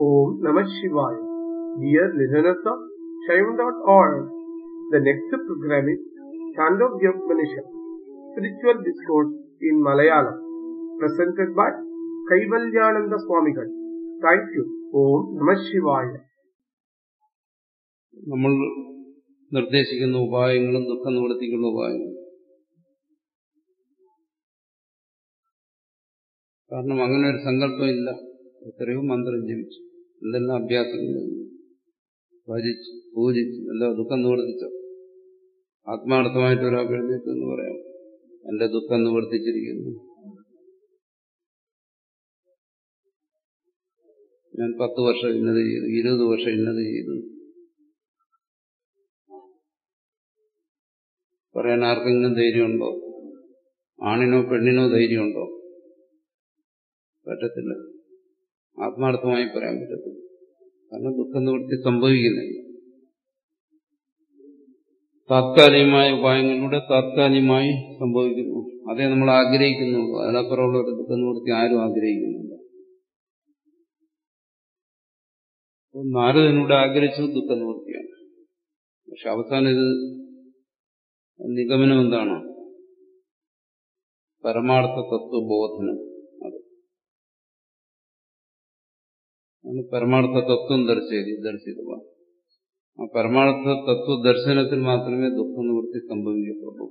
Om Namah Shivaya. Dear listeners of Shaivan.org, the next program is Chandogya Upanishad, Spiritual Discourse in Malayalam, presented by Kaivalyananda Swamigal. Thank you. Om Namah Shivaya. നമ്മൾ നിർദ്ദേശിക്കുന്ന ഉപായങ്ങളും ദുഃഖ നിവൃത്തിക്കുള്ള ഉപായങ്ങളും കാരണം അങ്ങനെ ഒരു സങ്കല്പം ഇല്ല എത്രയോ മന്ത്രം ജപിച്ചു എന്തെല്ലാം അഭ്യാസങ്ങൾ ഭജിച്ചു പൂജിച്ചു എല്ലാം ദുഃഖം നിവർത്തിച്ചു ആത്മാർത്ഥമായിട്ട് ഒരാൾക്ക് എഴുന്നേറ്റ് എന്ന് പറയാം എന്റെ ദുഃഖം നിവർത്തിച്ചിരിക്കുന്നു ഞാൻ പത്ത് വർഷം ഇന്നത് ചെയ്തു ഇരുപത് വർഷം ഇന്നത് ചെയ്തു പറയാൻ ആർക്കെങ്കിലും ധൈര്യമുണ്ടോ ആണിനോ പെണ്ണിനോ ധൈര്യമുണ്ടോ പറ്റത്തില്ല ആത്മാർത്ഥമായി പറയാൻ പറ്റത്തില്ല കാരണം ദുഃഖം നിവൃത്തി സംഭവിക്കുന്നില്ല താത്കാലികമായ ഉപായങ്ങളിലൂടെ താത്കാലികമായി സംഭവിക്കുന്നു അതേ നമ്മൾ ആഗ്രഹിക്കുന്നുള്ളൂ അതിനപ്പുറമുള്ള ഒരു ദുഃഖ നിവൃത്തി ആരും ആഗ്രഹിക്കുന്നില്ല നാരദനൂടെ ആഗ്രഹിച്ചത് ദുഃഖ നിവൃത്തിയാണ് പക്ഷെ അവസാനം ഇത് നിഗമനം എന്താണ് പരമാർത്ഥ തത്വബോധനം അത് പരമാർത്ഥ തത്വം ദർശിച്ചത് ദർശിതമാണ് ആ പരമാർത്ഥ തത്വ ദർശനത്തിൽ മാത്രമേ ദുഃഖ നിവൃത്തി സംഭവിക്കത്തുള്ളൂ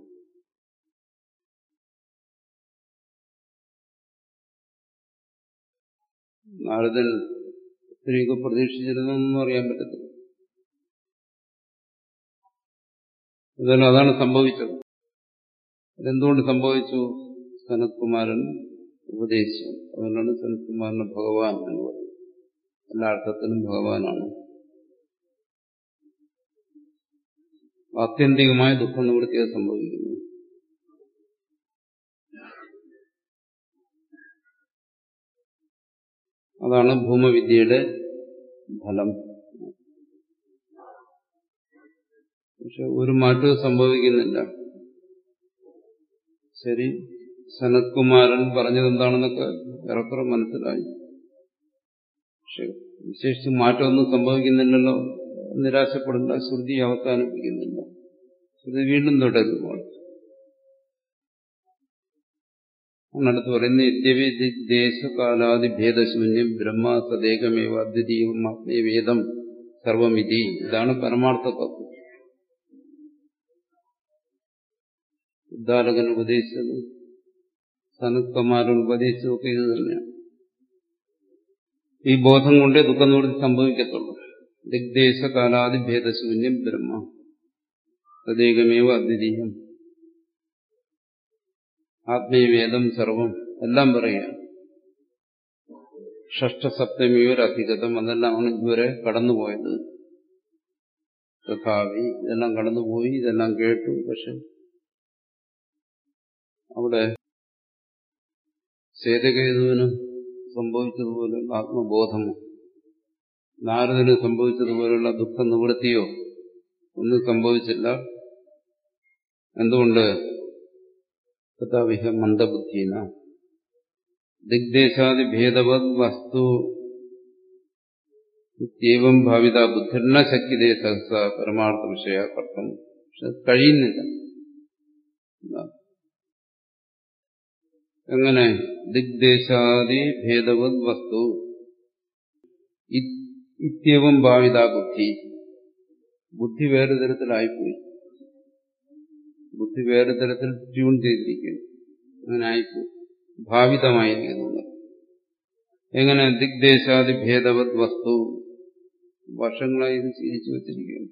നാരദൻ ഒത്തിരിയൊക്കെ പ്രതീക്ഷിച്ചിരുന്നൊന്നും അറിയാൻ പറ്റത്തില്ല എന്തായാലും അതാണ് സംഭവിച്ചത് അതെന്തുകൊണ്ട് സംഭവിച്ചു സനത്കുമാരൻ ഉപദേശിച്ചു അതുകൊണ്ടാണ് സനത്കുമാരന് ഭഗവാൻ എന്ന് പറയുന്നത് എല്ലാ അർത്ഥത്തിലും ഭഗവാനാണ് ആത്യന്തികമായ ദുഃഖ നിവൃത്തിയെ സംഭവിക്കുന്നു അതാണ് ഭൂമവിദ്യയുടെ ഫലം പക്ഷെ ഒരു മാറ്റവും സംഭവിക്കുന്നില്ല ശരി സനത്കുമാരൻ പറഞ്ഞത് എന്താണെന്നൊക്കെ ഏറെക്കുറെ മനസ്സിലായി പക്ഷെ വിശേഷിച്ച് മാറ്റമൊന്നും സംഭവിക്കുന്നില്ലല്ലോ നിരാശപ്പെടേണ്ട ശ്രുതി അവസാനിപ്പിക്കുന്നില്ല ശ്രുതി വീണ്ടും തുടരുമ്പോൾ അടുത്ത് പറയുന്ന യദ്യവി ദേശകാലാദി ഭേദശൂന്യം ബ്രഹ്മ സദേകമേവ അദ്വിതീയം ആത്മീയവേദം സർവമിതി ഇതാണ് പരമാർത്ഥ തത്വം ഉദ്ദാലകൻ ഉപദേശിച്ചത് സനത്കുമാരൻ ഉപദേശിച്ചതൊക്കെ ഇത് തന്നെയാണ് ഈ ബോധം കൊണ്ടേ ദുഃഖനിവൃത്തി സംഭവിക്കത്തുള്ളൂ ദിഗ്ദേശകാലാദി ഭേദശൂന്യം ബ്രഹ്മ തദേകമേവ അദ്വിതീയം ആത്മീയവേദം സർവം എല്ലാം പറയുകയാണ് ഷഷ്ടസപ്തമിയൊരധികതം അതെല്ലാമാണ് ഇതുവരെ കടന്നുപോയത് തഥാവി ഇതെല്ലാം കടന്നുപോയി ഇതെല്ലാം കേട്ടു പക്ഷെ അവിടെ സേതകേതുവിന് സംഭവിച്ചതുപോലെയുള്ള ആത്മബോധമോ നാരദന് സംഭവിച്ചതുപോലെയുള്ള ദുഃഖ നിവൃത്തിയോ ഒന്നും സംഭവിച്ചില്ല എന്തുകൊണ്ട് തഥാവിഹ മന്ദബുദ്ധീന ദിഗ്ദേശാദി ഭേദവത് വസ്തു ഇത്യവം ഭാവിത ബുദ്ധിർണ ശക്തിതേ സഹസ പരമാർത്ഥ വിഷയ കർത്തം പക്ഷെ കഴിയുന്നില്ല എങ്ങനെ ദിഗ്ദേശാദി ഭേദവത് വസ്തു ഇത്യവം ഭാവിത ബുദ്ധി ബുദ്ധി വേറെ തരത്തിലായിപ്പോയി ബുദ്ധി വേറെ തരത്തിൽ ട്യൂൺ ചെയ്തിരിക്കുന്നു അങ്ങനെ ആയിപ്പോയി ഭാവിതമായിരിക്കുന്നു എങ്ങനെ ദിഗ്ദേശാദി ഭേദവത് വസ്തു വർഷങ്ങളായി ഇത് ശീലിച്ചു വച്ചിരിക്കുന്നു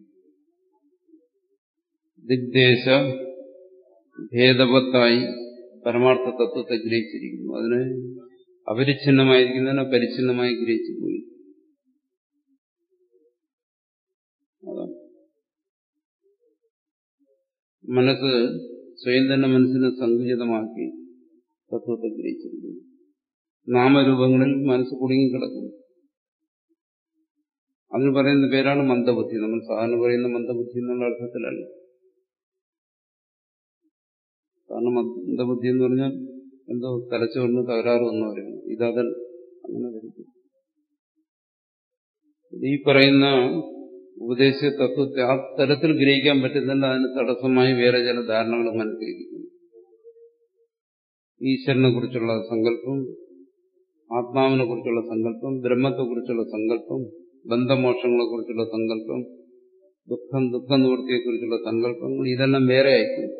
ദിഗ്ദേശ ഭേദവത്തായി പരമാർത്ഥ തത്വത്തെ ഗ്രഹിച്ചിരിക്കുന്നു അതിന് അപരിച്ഛിന്നമായിരിക്കുന്നതിനെ പരിച്ഛിന്നമായി ഗ്രഹിച്ചു പോയി അതാണ് മനസ്സ് സ്വയം തന്നെ മനസ്സിനെ സങ്കുചിതമാക്കി തത്വത്തെ ഗ്രഹിച്ചിരിക്കുന്നു നാമരൂപങ്ങളിൽ മനസ്സ് കുടുങ്ങിക്കിടക്കുന്നു അതിന് പറയുന്ന പേരാണ് മന്ദബുദ്ധി നമ്മൾ സാധാരണ പറയുന്ന മന്ദബുദ്ധി എന്നുള്ള അർത്ഥത്തിലല്ല കാരണം മന്ദബുദ്ധി എന്ന് പറഞ്ഞാൽ എന്തോ തലച്ചുകൊണ്ട് തകരാറ് വന്നു പറയുന്നു ഇതതൽ അങ്ങനെ ധരിക്കും ഈ പറയുന്ന ഉപദേശ തത്വത്തെ ആ തരത്തിൽ ഗ്രഹിക്കാൻ പറ്റുന്നില്ല അതിന് തടസ്സമായി വേറെ ചില ധാരണകൾ മനസ്സിലിരിക്കുന്നു ഈശ്വരനെ കുറിച്ചുള്ള സങ്കല്പം ആത്മാവിനെ കുറിച്ചുള്ള സങ്കല്പം ബ്രഹ്മത്തെ കുറിച്ചുള്ള സങ്കല്പം ബന്ധമോക്ഷങ്ങളെ കുറിച്ചുള്ള സങ്കല്പം ദുഃഖം ദുഃഖ നിവൃത്തിയെക്കുറിച്ചുള്ള സങ്കല്പങ്ങൾ ഇതെല്ലാം വേറെ ആയിരിക്കും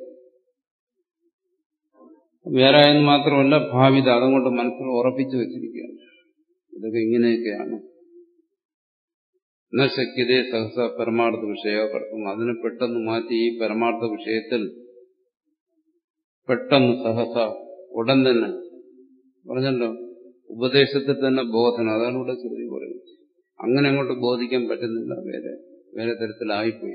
വേറെ ആയെന്ന് മാത്രമല്ല ഭാവിത അതുകൊണ്ട് മനസ്സിൽ ഉറപ്പിച്ചു വെച്ചിരിക്കുകയാണ് ഇതൊക്കെ ഇങ്ങനെയൊക്കെയാണ് എന്ന ശക്യതയെ സഹസ പരമാർത്ഥ വിഷയപ്പെടുത്തും അതിനെ പെട്ടെന്ന് മാറ്റി ഈ പരമാർത്ഥ വിഷയത്തിൽ പെട്ടെന്ന് സഹസ ഉടൻ തന്നെ പറഞ്ഞല്ലോ ഉപദേശത്തിൽ തന്നെ ബോധനം അതാണ് ഇവിടെ ശ്രുതി പറയുന്നത് അങ്ങനെ അങ്ങോട്ട് ബോധിക്കാൻ പറ്റുന്നില്ല വേറെ വേറെ തരത്തിലായിപ്പോയി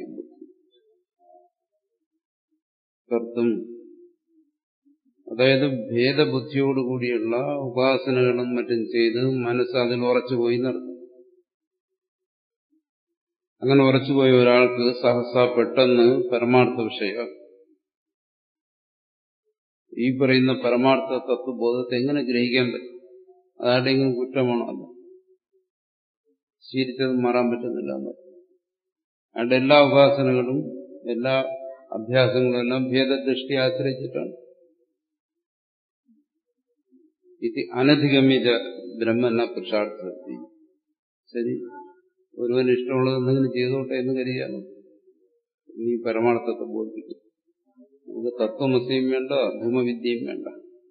കർത്തും അതായത് ഭേദബുദ്ധിയോടുകൂടിയുള്ള ഉപാസനകളും മറ്റും ചെയ്ത് മനസ്സ് അതിൽ ഉറച്ചുപോയി നടത്തും അങ്ങനെ ഉറച്ചുപോയ ഒരാൾക്ക് സഹസ പെട്ടെന്ന് പരമാർത്ഥ വിഷയം ഈ പറയുന്ന പരമാർത്ഥ തത്വബോധത്തെ എങ്ങനെ ഗ്രഹിക്കാൻ പറ്റും അതാരുടെയെങ്കിലും കുറ്റമാണോ അല്ല ശീലിച്ചത് മാറാൻ പറ്റുന്നില്ല അയാളുടെ എല്ലാ ഉപാസനകളും എല്ലാ അഭ്യാസങ്ങളും എല്ലാം ഭേദദൃഷ്ടി ആശ്രയിച്ചിട്ടാണ് ഇത് അനധിഗമ്യത ബ്രഹ്മന പുരുഷാർത്ഥി ശരി ഒരുവന് ഇഷ്ടമുള്ളത് എന്തെങ്കിലും ചെയ്തോട്ടെ എന്ന് കരുതിയാലും നീ പരമാർത്ഥത്തെ ബോധിപ്പിക്കും ഇത് തത്വമസ്യയും വേണ്ട ധൂമവിദ്യയും വേണ്ട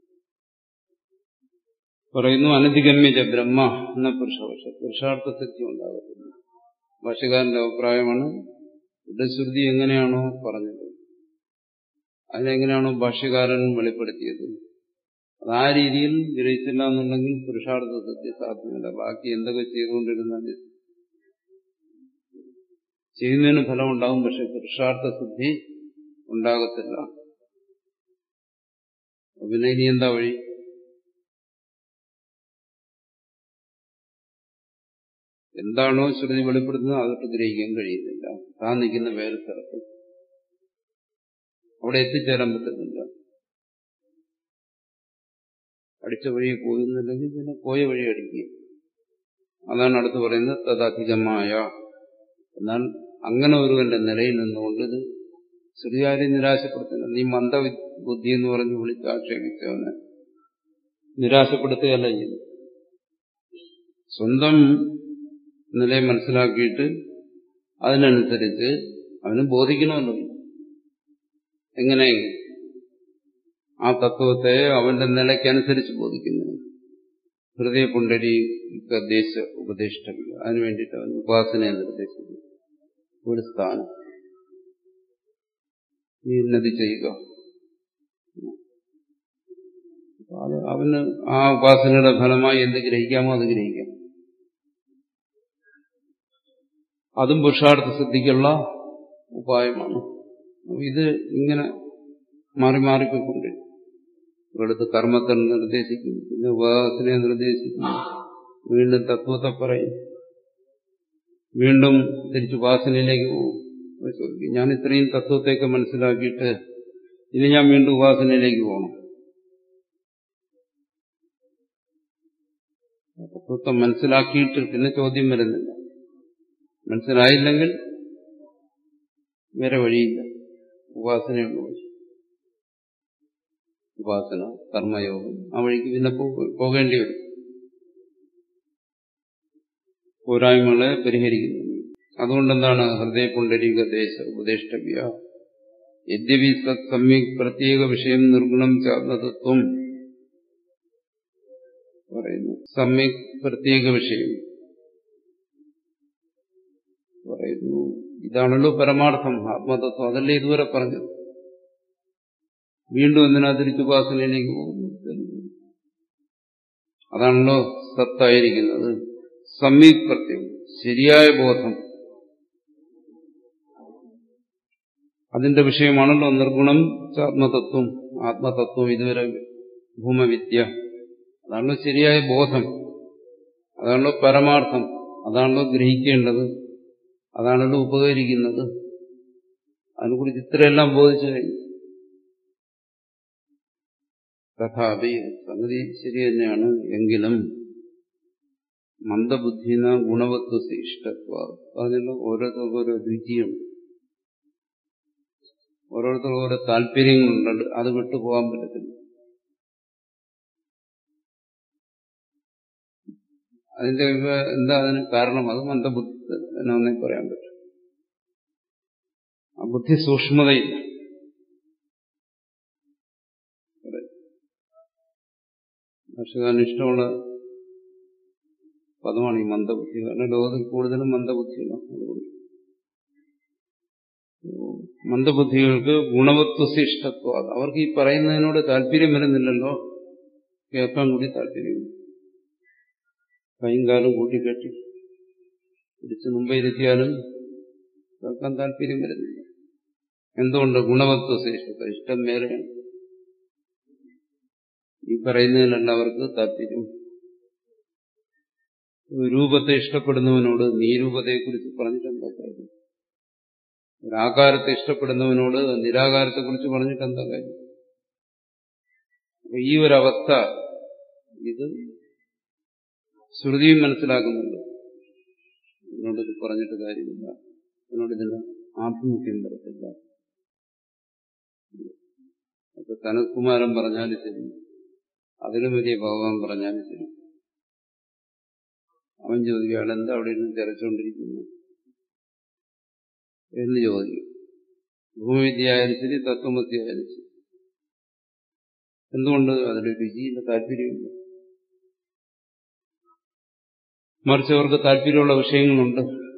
പറയുന്നു അനധിഗമ്യത ബ്രഹ്മ എന്ന പുരുഷപക്ഷ പുരുഷാർത്ഥ സിദ്ധി ഉണ്ടാകത്തില്ല ഭാഷകാരന്റെ അഭിപ്രായമാണ് ഇവിടെ ശ്രുതി എങ്ങനെയാണോ പറഞ്ഞത് അതിനെങ്ങനെയാണോ ഭാഷ്യകാരൻ വെളിപ്പെടുത്തിയത് അത് ആ രീതിയിൽ ഗ്രഹിച്ചില്ല എന്നുണ്ടെങ്കിൽ പുരുഷാർത്ഥ സിദ്ധി സാധ്യമല്ല ബാക്കി എന്തൊക്കെ ചെയ്തുകൊണ്ടിരുന്നാലും ചെയ്യുന്നതിന് ഫലം ഉണ്ടാകും പക്ഷെ പുരുഷാർത്ഥ സിദ്ധി ഉണ്ടാകത്തില്ല പിന്നെ ഇനി എന്താ വഴി എന്താണോ ശ്രുതി വെളിപ്പെടുത്തുന്നത് അതൊട്ട് ഗ്രഹിക്കാൻ കഴിയുന്നില്ല താൻ നിൽക്കുന്ന വേറെ സ്ഥലത്ത് അവിടെ എത്തിച്ചേരാൻ പറ്റുന്നില്ല അടിച്ച വഴി പോകുന്നില്ലെങ്കിൽ പിന്നെ പോയ വഴി അടിക്കുക അതാണ് അടുത്ത് പറയുന്നത് തദധികമായ എന്നാൽ അങ്ങനെ ഒരുവന്റെ നിലയിൽ നിന്നുകൊണ്ട് ഇത് ശ്രുതികാരെ നിരാശപ്പെടുത്തുന്നില്ല നീ മന്ദബുദ്ധി എന്ന് പറഞ്ഞ് വിളിച്ച് ആക്ഷേപിച്ചവനെ നിരാശപ്പെടുത്തുകയല്ല ചെയ്യുന്നു സ്വന്തം നിലയെ മനസ്സിലാക്കിയിട്ട് അതിനനുസരിച്ച് അവന് ബോധിക്കണമല്ലോ എങ്ങനെ ആ തത്വത്തെ അവന്റെ നിലയ്ക്കനുസരിച്ച് ബോധിക്കുന്നു ഹൃദയ പുണ്ടരി ദേശ ഉപദേഷ്ടമില്ല അതിനു വേണ്ടിയിട്ട് അവൻ ഉപാസനയെ നിർദ്ദേശിക്കുന്നു ഒരു സ്ഥാനം ഈ ഉന്നതി ചെയ്യുക അത് അവന് ആ ഉപാസനയുടെ ഫലമായി എന്ത് ഗ്രഹിക്കാമോ അത് ഗ്രഹിക്കാം അതും പുരുഷാർത്ഥ സിദ്ധിക്കുള്ള ഉപായമാണ് ഇത് ഇങ്ങനെ മാറി മാറിപ്പോയിക്കൊണ്ട് ഒരിടത്ത് കർമ്മത്തെ നിർദ്ദേശിക്കുന്നു പിന്നെ ഉപാസനയെ നിർദ്ദേശിക്കുന്നു വീണ്ടും തത്വത്തെ പറയും വീണ്ടും തിരിച്ച് ഉപാസനയിലേക്ക് പോകും ഞാൻ ഇത്രയും തത്വത്തെയൊക്കെ മനസ്സിലാക്കിയിട്ട് ഇനി ഞാൻ വീണ്ടും ഉപാസനയിലേക്ക് പോകണം തത്വത്തെ മനസ്സിലാക്കിയിട്ട് പിന്നെ ചോദ്യം വരുന്നില്ല മനസ്സിലായില്ലെങ്കിൽ വേറെ വഴിയില്ല ഉപാസനയുള്ള വഴി ഉപാസന കർമ്മയോഗം ആ വഴിക്ക് പിന്നെ പോകേണ്ടി വരും പോരായ്മകളെ പരിഹരിക്കുന്നു അതുകൊണ്ടെന്താണ് ഹൃദയ പുണ്ടരീക ദേശ ഉപദേഷ്ടവ്യ യദ്യപി സത് സമ്യക് പ്രത്യേക വിഷയം നിർഗുണം ചേർന്നതത്വം പറയുന്നു സമ്യക് പ്രത്യേക വിഷയം പറയുന്നു ഇതാണല്ലോ പരമാർത്ഥം ആത്മതത്വം അതല്ലേ ഇതുവരെ പറഞ്ഞത് വീണ്ടും എന്തിനാ തിരിച്ചുപാസനയിലേക്ക് പോകുന്നു അതാണല്ലോ സത്തായിരിക്കുന്നത് സമ്യക് പ്രത്യേകം ശരിയായ ബോധം അതിന്റെ വിഷയമാണല്ലോ നിർഗുണം ആത്മതത്വം ആത്മതത്വം ഇതുവരെ ഭൂമവിദ്യ അതാണല്ലോ ശരിയായ ബോധം അതാണല്ലോ പരമാർത്ഥം അതാണല്ലോ ഗ്രഹിക്കേണ്ടത് അതാണല്ലോ ഉപകരിക്കുന്നത് അതിനെക്കുറിച്ച് ഇത്രയെല്ലാം ബോധിച്ചു കഴിഞ്ഞു തഥാപി സംഗതി ശരി തന്നെയാണ് എങ്കിലും മന്ദബുദ്ധിന ഗുണവത്വ ഇഷ്ടത്വ പറഞ്ഞല്ലോ ഓരോരുത്തർക്കും ഓരോ രുചിയുണ്ട് ഓരോരുത്തർക്കും ഓരോ താല്പര്യങ്ങളുണ്ട് അത് വിട്ടു പോകാൻ പറ്റത്തില്ല അതിന്റെ എന്താ അതിന് കാരണം അത് മന്ദബുദ്ധി എന്നൊന്നേ പറയാൻ പറ്റും ആ ബുദ്ധി സൂക്ഷ്മതയില്ല ഭക്ഷ്യകാരന് ഇഷ്ടമുള്ള പദമാണ് ഈ മന്ദബുദ്ധി കാരണം ലോകത്തിൽ കൂടുതലും മന്ദബുദ്ധികളാണ് അതുകൊണ്ട് മന്ദബുദ്ധികൾക്ക് ഗുണവത്വശിഷ്ടത്വ അവർക്ക് ഈ പറയുന്നതിനോട് താല്പര്യം വരുന്നില്ലല്ലോ കേൾക്കാൻ കൂടി താല്പര്യമില്ല കൈയും കാലും കൂട്ടിക്കെട്ടി പിടിച്ച് മുമ്പേ ഇരുത്തിയാലും കേൾക്കാൻ താല്പര്യം വരുന്നില്ല എന്തുകൊണ്ട് ഗുണവത്വശേഷത്വ ഇഷ്ടം വേറെയാണ് ഈ പറയുന്നതിലല്ല അവർക്ക് താല്പര്യം രൂപത്തെ ഇഷ്ടപ്പെടുന്നവനോട് നീരൂപതയെക്കുറിച്ച് പറഞ്ഞിട്ട് എന്താ കാര്യം ഒരാകാരത്തെ ഇഷ്ടപ്പെടുന്നവനോട് നിരാകാരത്തെക്കുറിച്ച് പറഞ്ഞിട്ട് എന്താ കാര്യം അപ്പൊ ഈ ഒരവസ്ഥ ഇത് ശ്രുതിയും മനസ്സിലാക്കുന്നുണ്ട് ഇതിനോട് ഇത് പറഞ്ഞിട്ട് കാര്യമില്ല ഇതിനോട് ഇതിന് ആഭിമുഖ്യം വരത്തില്ല അപ്പൊ സനത്കുമാരൻ പറഞ്ഞാലും ശരി അതിലും വലിയ ഭഗവാൻ പറഞ്ഞാലും ശരി അവൻ ചോദിക്കുകയാണ് എന്താ അവിടെ ഇരുന്ന് തിരച്ചുകൊണ്ടിരിക്കുന്നു എന്ന് ചോദിക്കും ഭൂമിവിദ്യ ആയാലും ശരി തത്വമത്തി ആയാലും ശരി എന്തുകൊണ്ട് അതിൽ രുചിയില്ല താല്പര്യമില്ല മറിച്ച് അവർക്ക് താല്പര്യമുള്ള വിഷയങ്ങളുണ്ട്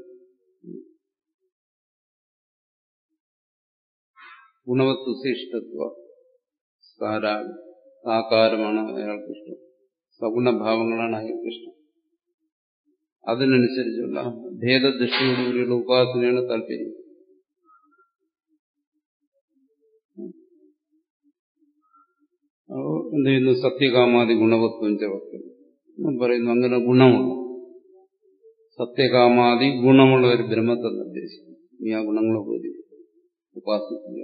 ഗുണവത്വശിഷ്ടത്വ സാരാ സാകാരമാണ് അയാൾക്ക് ഇഷ്ടം സഗുണഭാവങ്ങളാണ് അയാൾക്ക് ഇഷ്ടം അതിനനുസരിച്ചുള്ള ഭേദദൃഷ്ടിയോടുകൂടിയുള്ള ഉപാസനയാണ് താല്പര്യം എന്ത് ചെയ്യുന്നു സത്യകാമാതി ഗുണവത്വം ചവക്കം പറയുന്നു അങ്ങനെ ഗുണമുള്ള സത്യകാമാതി ഗുണമുള്ള ഒരു ബ്രഹ്മത്തെ നിർദ്ദേശിക്കുന്നു നീ ആ ഗുണങ്ങളെ പോയി ഉപാസിക്കുക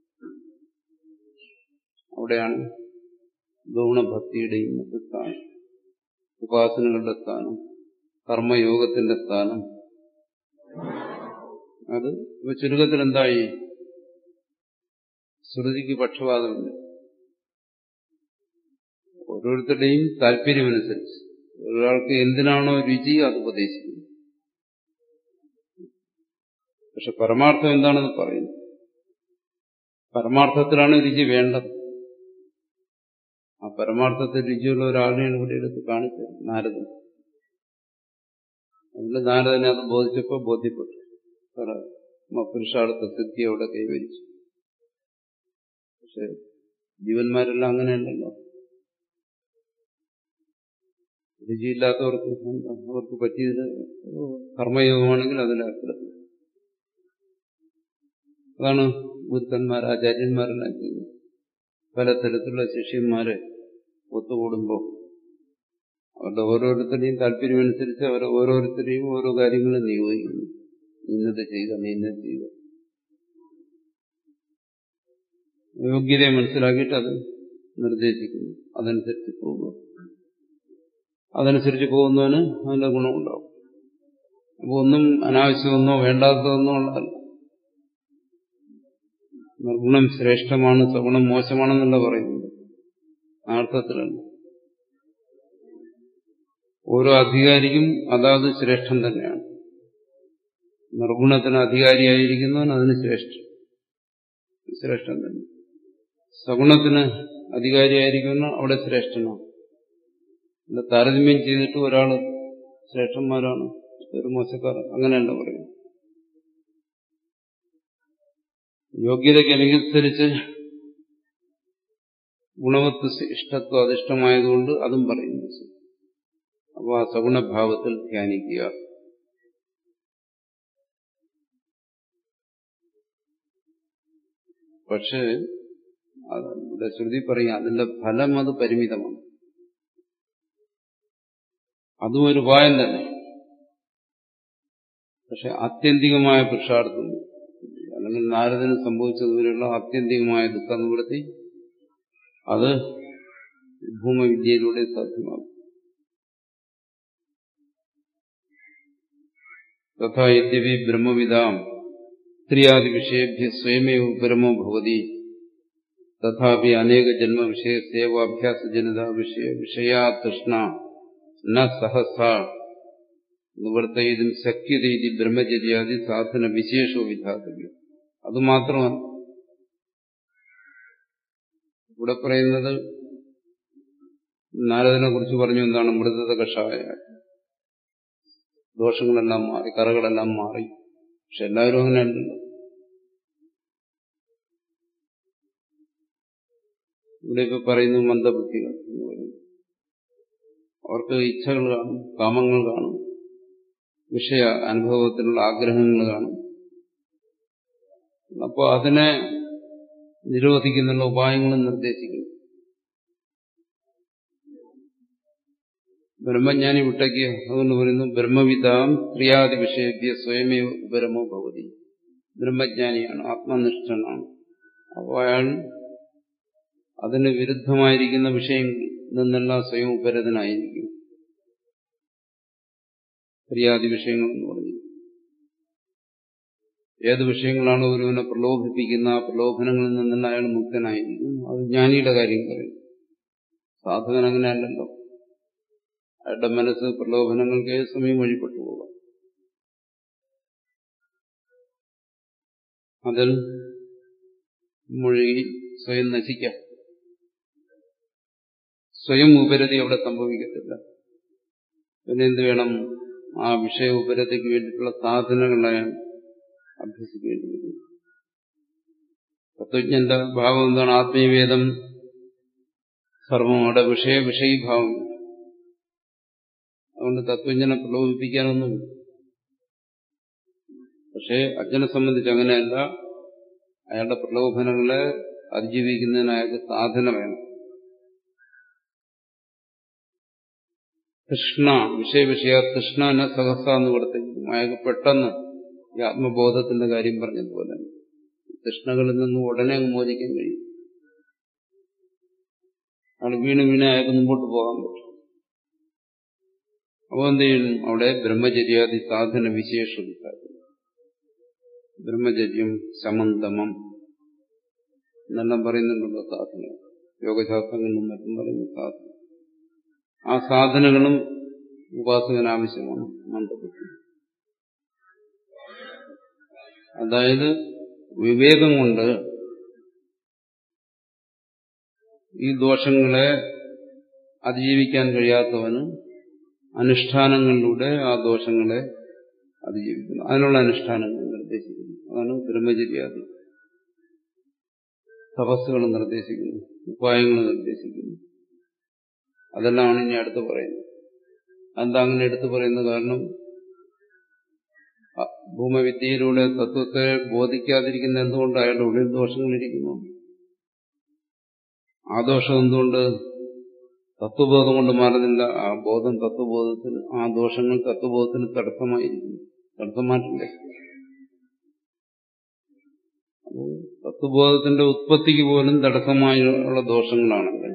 അവിടെയാണ് ഗൗണഭക്തിയുടെയും മറ്റു സ്ഥാനം ഉപാസനകളുടെ സ്ഥാനം കർമ്മയോഗത്തിന്റെ സ്ഥാനം അത് ഇപ്പൊ ചുരുക്കത്തിൽ എന്തായി ശ്രുതിക്ക് പക്ഷപാതമില്ല ഓരോരുത്തരുടെയും താല്പര്യമനുസരിച്ച് ഒരാൾക്ക് എന്തിനാണോ രുചി അത് ഉപദേശിക്കുന്നു പക്ഷെ പരമാർത്ഥം എന്താണെന്ന് പറയുന്നു പരമാർത്ഥത്തിലാണ് രുചി വേണ്ടത് ആ പരമാർത്ഥത്തിൽ രുചിയുള്ള ഒരാളിനെയാണ് ഇവിടെ എടുത്ത് കാണിച്ചത് നാരദൻ അതുകൊണ്ട് നാരദനെ അത് ബോധിച്ചപ്പോൾ ബോധ്യപ്പെട്ടു പുരുഷാർത്ഥ സിദ്ധി അവിടെ കൈവരിച്ചു പക്ഷെ ജീവന്മാരെല്ലാം അങ്ങനെയല്ലല്ലോ രുചിയില്ലാത്തവർക്ക് അവർക്ക് പറ്റിയത് കർമ്മയോഗമാണെങ്കിൽ അതിലേർപ്പെടുത്തും അതാണ് ബുദ്ധന്മാർ ആചാര്യന്മാരെല്ലാം ചെയ്യുന്നത് പലതരത്തിലുള്ള ശിഷ്യന്മാരെ ഒത്തുകൂടുമ്പോൾ അവരുടെ ഓരോരുത്തരുടെയും താല്പര്യമനുസരിച്ച് അവർ ഓരോരുത്തരെയും ഓരോ കാര്യങ്ങളും നിയോഗിക്കുന്നു ഇന്നത് ചെയ്യുക നീ ഇന്നത് ചെയ്യുക യോഗ്യതയെ മനസ്സിലാക്കിയിട്ട് അത് നിർദ്ദേശിക്കുന്നു അതനുസരിച്ച് പോകുക അതനുസരിച്ച് പോകുന്നവന് അതിന്റെ ഗുണമുണ്ടാവും അപ്പോൾ ഒന്നും അനാവശ്യമൊന്നോ വേണ്ടാത്തതൊന്നോ ഉള്ളതല്ല നിർഗുണം ശ്രേഷ്ഠമാണ് സഗുണം മോശമാണെന്നല്ല പറയുന്നത് ആ അർത്ഥത്തിലല്ല ഓരോ അധികാരിക്കും അതാത് ശ്രേഷ്ഠം തന്നെയാണ് നിർഗുണത്തിന് അധികാരിയായിരിക്കുന്നവൻ അതിന് ശ്രേഷ്ഠം ശ്രേഷ്ഠം തന്നെ സഗുണത്തിന് അധികാരിയായിരിക്കുന്ന അവിടെ ശ്രേഷ്ഠനാണ് അല്ല താരതമ്യം ചെയ്തിട്ട് ഒരാൾ ശ്രേഷ്ഠന്മാരാണ് ഒരു മോശക്കാരൻ അങ്ങനെയല്ല പറയുന്നത് യോഗ്യതയ്ക്ക് അനുസരിച്ച് ഗുണവത്ത് ഇഷ്ടത്വം അധിഷ്ഠമായതുകൊണ്ട് അതും പറയുന്നു അപ്പോൾ ആ സഗുണഭാവത്തിൽ ധ്യാനിക്കുക പക്ഷേ ഇവിടെ ശ്രുതി പറയും അതിന്റെ ഫലം അത് പരിമിതമാണ് അതും ഒരു ഉപായം തന്നെ പക്ഷെ ആത്യന്തികമായ പുരുഷാർത്ഥം അല്ലെങ്കിൽ നാരദന് സംഭവിച്ചതുപോലെയുള്ള ആത്യന്തികമായ ദുഃഖനിവൃത്തി അത് ഭൂമവിദ്യയിലൂടെ സാധ്യമാകും തഥാ യദ്യപി ബ്രഹ്മവിദാം സ്ത്രീയാദി വിഷയേഭ്യ സ്വയമേവ ഉപരമോ ഭവതി തഥാപി അനേക ജന്മ വിഷയസേവാഭ്യാസ ജനിത വിഷയ വിഷയാ തൃഷ്ണ ന സഹസ നിവർത്തയിതും ശക്യതീതി ബ്രഹ്മചര്യാദി സാധന വിശേഷോ വിധാതവ്യം അതുമാത്രമല്ല ഇവിടെ പറയുന്നത് നാരദനെ കുറിച്ച് പറഞ്ഞു എന്താണ് മൃദത കഷായ ദോഷങ്ങളെല്ലാം മാറി കറകളെല്ലാം മാറി പക്ഷെ എല്ലാവരും അങ്ങനെയല്ലല്ലോ ഇവിടെ ഇപ്പൊ പറയുന്നു മന്ദബുദ്ധികൾ എന്ന് പറയുന്നു അവർക്ക് ഇച്ഛകൾ കാണും കാമങ്ങൾ കാണും വിഷയ അനുഭവത്തിലുള്ള ആഗ്രഹങ്ങൾ കാണും അപ്പോൾ അതിനെ നിരോധിക്കുന്നുള്ള ഉപായങ്ങളും നിർദ്ദേശിക്കുന്നു ബ്രഹ്മജ്ഞാനി വിട്ടയ്ക്ക് അതുകൊണ്ട് പറയുന്നു ബ്രഹ്മവിതാം ക്രിയാദി വിഷയഭ്യ സ്വയമേ ഉപരമോ ഭവതി ബ്രഹ്മജ്ഞാനിയാണ് ആത്മനിഷ്ഠനാണ് അപ്പോൾ അയാൾ അതിന് വിരുദ്ധമായിരിക്കുന്ന വിഷയങ്ങളിൽ നിന്നെല്ലാം സ്വയം ഉപരതനായിരിക്കും ക്രിയാദി വിഷയങ്ങൾ എന്ന് പറഞ്ഞു ഏത് വിഷയങ്ങളാണ് ഒരുവനെ പ്രലോഭിപ്പിക്കുന്ന ആ പ്രലോഭനങ്ങളിൽ നിന്നെല്ലാം അയാൾ മുക്തനായിരിക്കും അത് ജ്ഞാനിയുടെ കാര്യം പറയും സാധകൻ അങ്ങനെയല്ലല്ലോ അയാളുടെ മനസ്സ് പ്രലോഭനങ്ങൾക്ക് ഏത് സമയം വഴിപ്പെട്ടു പോകാം അതിൽ മുഴുകി സ്വയം നശിക്കാം സ്വയം ഉപരതി അവിടെ സംഭവിക്കത്തില്ല പിന്നെ എന്ത് വേണം ആ വിഷയ ഉപരതിക്ക് വേണ്ടിയിട്ടുള്ള സാധനങ്ങളെ അഭ്യസിക്കേണ്ടി വരും തത്വജ്ഞന്റെ ഭാവം എന്താണ് ആത്മീയവേദം സർവം അവിടെ വിഷയ വിഷയീഭാവം അതുകൊണ്ട് തത്വജ്ഞനെ പ്രലോഭിപ്പിക്കാനൊന്നും പക്ഷേ അജ്ഞനെ സംബന്ധിച്ച് അങ്ങനെയല്ല അയാളുടെ പ്രലോഭനങ്ങളെ അതിജീവിക്കുന്നതിന് അയാൾക്ക് സാധന വേണം തൃഷ്ണ വിഷയവിഷയ തൃഷ്ണ എന്ന സഹസ എന്ന് കൊടുത്തിരിക്കും അയാൾക്ക് പെട്ടെന്ന് ഈ ആത്മബോധത്തിന്റെ കാര്യം പറഞ്ഞതുപോലെ തൃഷ്ണകളിൽ നിന്ന് ഉടനെ അങ്ങ് മോചിക്കാൻ കഴിയും അയാൾ വീണ് വീണ് അയാൾക്ക് മുമ്പോട്ട് പോകാൻ പറ്റും അപ്പോൾ എന്ത് ചെയ്യണം അവിടെ ബ്രഹ്മചര്യാദി സാധന വിശേഷം ബ്രഹ്മചര്യം ശമന്തമം എന്നെല്ലാം പറയുന്നുണ്ടല്ലോ സാധന യോഗശാസ്ത്രങ്ങളിലും മറ്റും പറയുന്ന സാധന ആ സാധനങ്ങളും ഉപാസകന് ആവശ്യമാണ് മന്ദബുദ്ധി അതായത് വിവേകം കൊണ്ട് ഈ ദോഷങ്ങളെ അതിജീവിക്കാൻ കഴിയാത്തവന് അനുഷ്ഠാനങ്ങളിലൂടെ ആ ദോഷങ്ങളെ അതിജീവിക്കുന്നു അതിനുള്ള അനുഷ്ഠാനങ്ങൾ നിർദ്ദേശിക്കുന്നു അതാണ് ബ്രഹ്മചര്യാദി തപസ്സുകൾ നിർദ്ദേശിക്കുന്നു ഉപായങ്ങൾ നിർദ്ദേശിക്കുന്നു അതെല്ലാമാണ് ഇനി അടുത്ത് പറയുന്നത് എന്താ അങ്ങനെ എടുത്തു പറയുന്നത് കാരണം ഭൂമവിദ്യയിലൂടെ തത്വത്തെ ബോധിക്കാതിരിക്കുന്ന എന്തുകൊണ്ട് അയാളുടെ ഉള്ളിൽ ദോഷങ്ങളിരിക്കുന്നു ആ ദോഷം എന്തുകൊണ്ട് തത്വബോധം കൊണ്ട് മാറുന്നില്ല ആ ബോധം തത്വബോധത്തിന് ആ ദോഷങ്ങൾ തത്വബോധത്തിന് തടസ്സമായിരിക്കുന്നു തടസ്സം മാറ്റില്ലേ അപ്പോൾ തത്വബോധത്തിന്റെ ഉത്പത്തിക്ക് പോലും തടസ്സമായുള്ള ദോഷങ്ങളാണെങ്കിൽ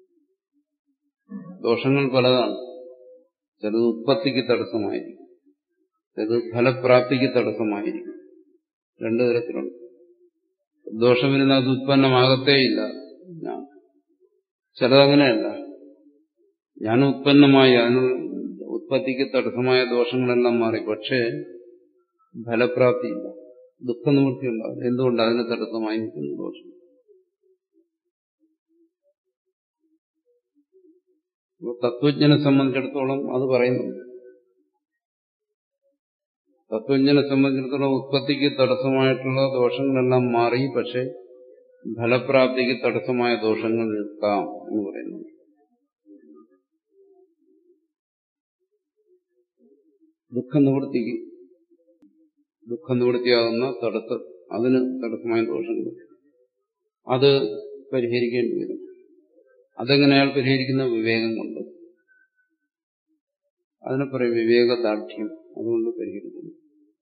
ദോഷങ്ങൾ പലതാണ് ചിലത് ഉത്പത്തിക്ക് തടസ്സമായിരിക്കും ചിലത് ഫലപ്രാപ്തിക്ക് തടസ്സമായിരിക്കും രണ്ടു തരത്തിലുണ്ട് ദോഷം വരുന്ന അത് ഉത്പന്നമാകത്തേയില്ല ഞാൻ ചിലതങ്ങനെയല്ല ഞാൻ ഉത്പന്നമായി അതിനുള്ള ഉത്പത്തിക്ക് തടസ്സമായ ദോഷങ്ങളെല്ലാം മാറി പക്ഷേ ഫലപ്രാപ്തിയില്ല ദുഃഖനിവൃത്തി ഉണ്ടാകും എന്തുകൊണ്ട് അതിന് തടസ്സമായി നിൽക്കുന്ന ദോഷം തത്വജ്ഞനെ സംബന്ധിച്ചിടത്തോളം അത് പറയുന്നുണ്ട് തത്വജ്ഞനെ സംബന്ധിച്ചിടത്തോളം ഉത്പത്തിക്ക് തടസ്സമായിട്ടുള്ള ദോഷങ്ങളെല്ലാം മാറി പക്ഷെ ഫലപ്രാപ്തിക്ക് തടസ്സമായ ദോഷങ്ങൾ നിൽക്കാം എന്ന് പറയുന്നു ദുഃഖനിവൃത്തിക്ക് ദുഃഖനിവൃത്തിയാകുന്ന തടസ്സം അതിന് തടസ്സമായ ദോഷങ്ങൾ അത് പരിഹരിക്കേണ്ടി വരും അതെങ്ങനെ അയാൾ പരിഹരിക്കുന്ന വിവേകം കൊണ്ട് അതിനെ പറയും വിവേകദാർഢ്യം അതുകൊണ്ട് പരിഹരിക്കുന്നു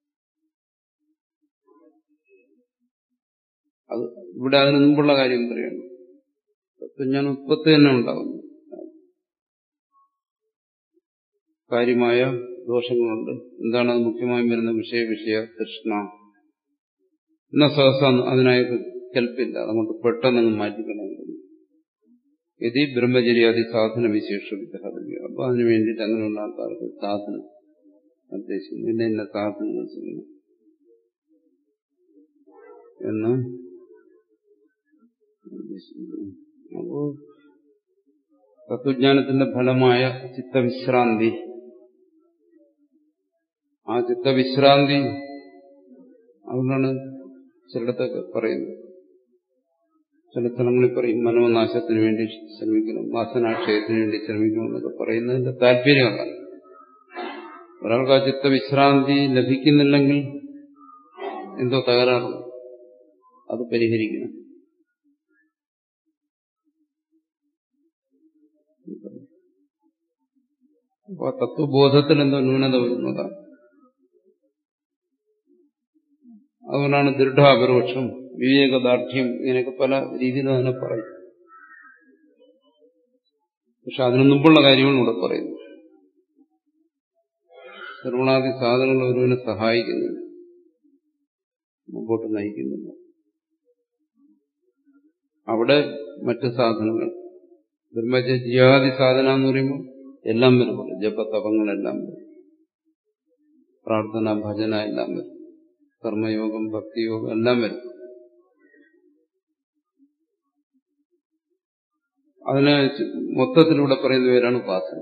അത് ഇവിടെ അതിന് മുമ്പുള്ള കാര്യം പറയണം തത്വജ്ഞാന ഉത്പത്തി തന്നെ ഉണ്ടാകുന്നു കാര്യമായ ദോഷങ്ങളുണ്ട് എന്താണ് അത് മുഖ്യമായും വരുന്ന വിഷയ വിഷയ തൃഷ്ണ എന്ന സഹസ അതിനായി കൽപ്പില്ല അതുകൊണ്ട് പെട്ടെന്ന് മാറ്റിക്കളയുന്നു യതി ബ്രഹ്മചര്യാദി സാധന വിശേഷ വിഗ്രഹം അപ്പൊ അതിനു വേണ്ടിയിട്ട് അങ്ങനെയുള്ള ആൾക്കാർക്ക് സാധനം നിർദ്ദേശിക്കുന്നു പിന്നെ എന്നെ സാധനങ്ങൾ ചെയ്യണം എന്ന് നിർദ്ദേശിക്കുന്നു അപ്പോ തത്വജ്ഞാനത്തിന്റെ ഫലമായ ചിത്തവിശ്രാന്തി ആ ചിത്തവിശ്രാന്തി അതുകൊണ്ടാണ് ചിലയിടത്തൊക്കെ പറയുന്നത് ചില സ്ഥലങ്ങളിൽ പറയും മനോനാശത്തിന് വേണ്ടി ശ്രമിക്കണം വാസനാക്ഷയത്തിന് വേണ്ടി ശ്രമിക്കണം എന്നൊക്കെ പറയുന്നതിന്റെ താല്പര്യമല്ല ഒരാൾക്ക് ആ ചിത്തവിശ്രാന്തി ലഭിക്കുന്നില്ലെങ്കിൽ എന്തോ തകരാറുണ്ട് അത് പരിഹരിക്കണം അപ്പൊ ആ തത്വബോധത്തിൽ എന്തോ ന്യൂനത വരുന്നതാണ് അതുകൊണ്ടാണ് ദൃഢാപരോക്ഷം വിവേകദാർഢ്യം ഇങ്ങനെയൊക്കെ പല രീതിയിലും അതിനെ പറയും പക്ഷെ അതിനു മുമ്പുള്ള കാര്യമാണ് ഇവിടെ പറയുന്നത് സർവണാദി സാധനങ്ങൾ ഒരുവിനെ സഹായിക്കുന്നില്ല മുമ്പോട്ട് നയിക്കുന്നില്ല അവിടെ മറ്റ് സാധനങ്ങൾ ബ്രഹ്മചര്യാദി സാധന എന്ന് പറയുമ്പോൾ എല്ലാം വരുമ്പോൾ ജപതപങ്ങളെല്ലാം വരും പ്രാർത്ഥന ഭജന എല്ലാം വരും കർമ്മയോഗം ഭക്തിയോഗം എല്ലാം വരും അതിന് മൊത്തത്തിലൂടെ പറയുന്ന പേരാണ് ഉപാസന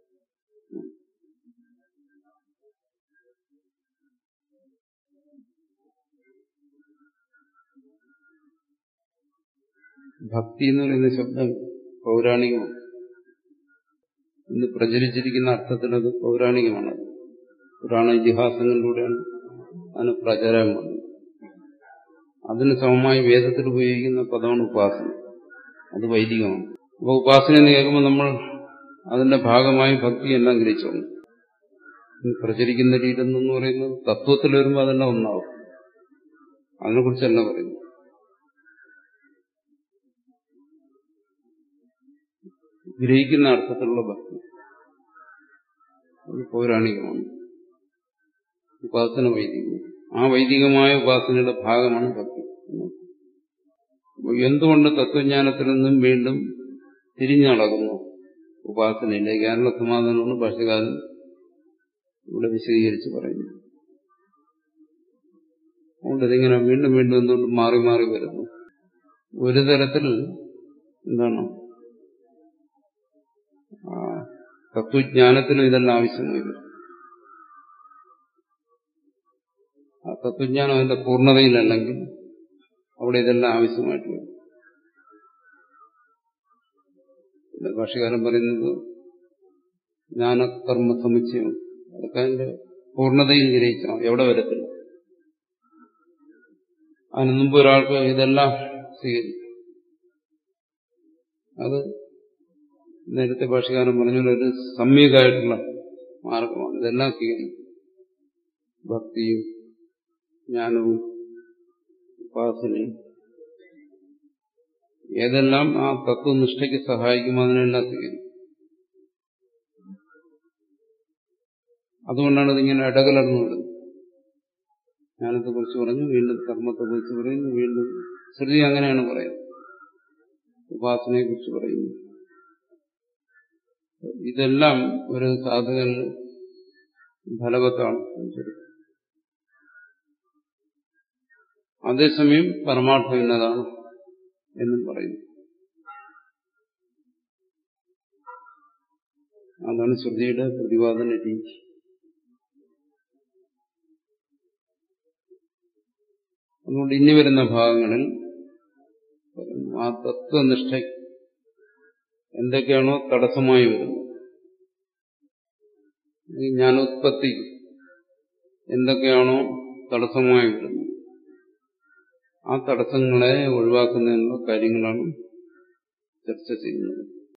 ഭക്തി എന്ന് പറയുന്ന ശബ്ദം പൗരാണികമാണ് ഇന്ന് പ്രചരിച്ചിരിക്കുന്ന അർത്ഥത്തിൽ അത് പൗരാണികമാണ് പുരാണ ഇതിഹാസങ്ങളിലൂടെയാണ് അതിന് പ്രചാരം വന്നത് അതിന് സമമായി വേദത്തിൽ ഉപയോഗിക്കുന്ന പദമാണ് ഉപാസന അത് വൈദികമാണ് അപ്പോൾ ഉപാസന എന്ന് കേൾക്കുമ്പോൾ നമ്മൾ അതിന്റെ ഭാഗമായി ഭക്തി എല്ലാം ഗ്രഹിച്ചോളൂ പ്രചരിക്കുന്ന രീതി എന്ന് പറയുന്നത് തത്വത്തിൽ വരുമ്പോൾ അതെല്ലാം ഒന്നാവും അതിനെക്കുറിച്ചല്ല പറയുന്നു ഗ്രഹിക്കുന്ന അർത്ഥത്തിലുള്ള ഭക്തി അത് പൗരാണികമാണ് ഉപാസന വൈദികം ആ വൈദികമായ ഉപാസനയുടെ ഭാഗമാണ് ഭക്തി എന്തുകൊണ്ട് തത്വജ്ഞാനത്തിൽ നിന്നും വീണ്ടും തിരിഞ്ഞു നടക്കുന്നു ഉപാസനയിലേക്ക് അതിനുള്ള സമാധാനമാണ് ഭാഷകാരൻ ഇവിടെ വിശദീകരിച്ച് പറയുന്നു അതുകൊണ്ട് ഇതിങ്ങനെ വീണ്ടും വീണ്ടും എന്തുകൊണ്ട് മാറി മാറി വരുന്നു ഒരു തരത്തിൽ എന്താണ് തത്വജ്ഞാനത്തിനും ഇതെല്ലാം ആവശ്യമായി വരും ആ തത്വജ്ഞാനം അതിന്റെ പൂർണ്ണതയിലല്ലെങ്കിൽ അവിടെ ഇതെല്ലാം ആവശ്യമായിട്ട് വരും പിന്നെ ഭാഷകാരൻ പറയുന്നത് ജ്ഞാനകർമ്മ സമുച്ചയം അതൊക്കെ അതിന്റെ പൂർണ്ണതയിൽ ഗ്രഹിക്കണം എവിടെ വരത്തില്ല അതിന് മുമ്പ് ഒരാൾക്ക് ഇതെല്ലാം സ്വീകരിക്കും അത് നേരത്തെ ഭാഷകാരൻ പറഞ്ഞ ഒരു സമ്യകായിട്ടുള്ള മാർഗമാണ് ഇതെല്ലാം സ്വീകരിക്കും ഭക്തിയും ജ്ഞാനവും ഉപാസനയും ഏതെല്ലാം ആ തത്വനിഷ്ഠയ്ക്ക് സഹായിക്കും അതിനെല്ലാം സ്വീകരിക്കും അതുകൊണ്ടാണ് ഇതിങ്ങനെ ഇടകലർന്നു വരുന്നത് ജ്ഞാനത്തെ കുറിച്ച് പറഞ്ഞു വീണ്ടും കർമ്മത്തെ കുറിച്ച് പറയുന്നു വീണ്ടും ശ്രുതി അങ്ങനെയാണ് പറയുന്നത് ഉപാസനയെ കുറിച്ച് പറയുന്നു ഇതെല്ലാം ഒരു സാധകന് ഫലവത്താണ് അതേസമയം പരമാർത്ഥം എന്നതാണ് എന്നും പറയുന്നു അതാണ് ശ്രുതിയുടെ പ്രതിപാദന രീതി അതുകൊണ്ട് ഇനി വരുന്ന ഭാഗങ്ങളിൽ ആ തത്വനിഷ്ഠ എന്തൊക്കെയാണോ തടസ്സമായി വരുന്നത് ഈ ജ്ഞാനോത്പത്തി എന്തൊക്കെയാണോ തടസ്സമായി വരുന്നത് ആ തടസ്സങ്ങളെ ഒഴിവാക്കുന്നതിനുള്ള കാര്യങ്ങളാണ് ചർച്ച ചെയ്യുന്നത്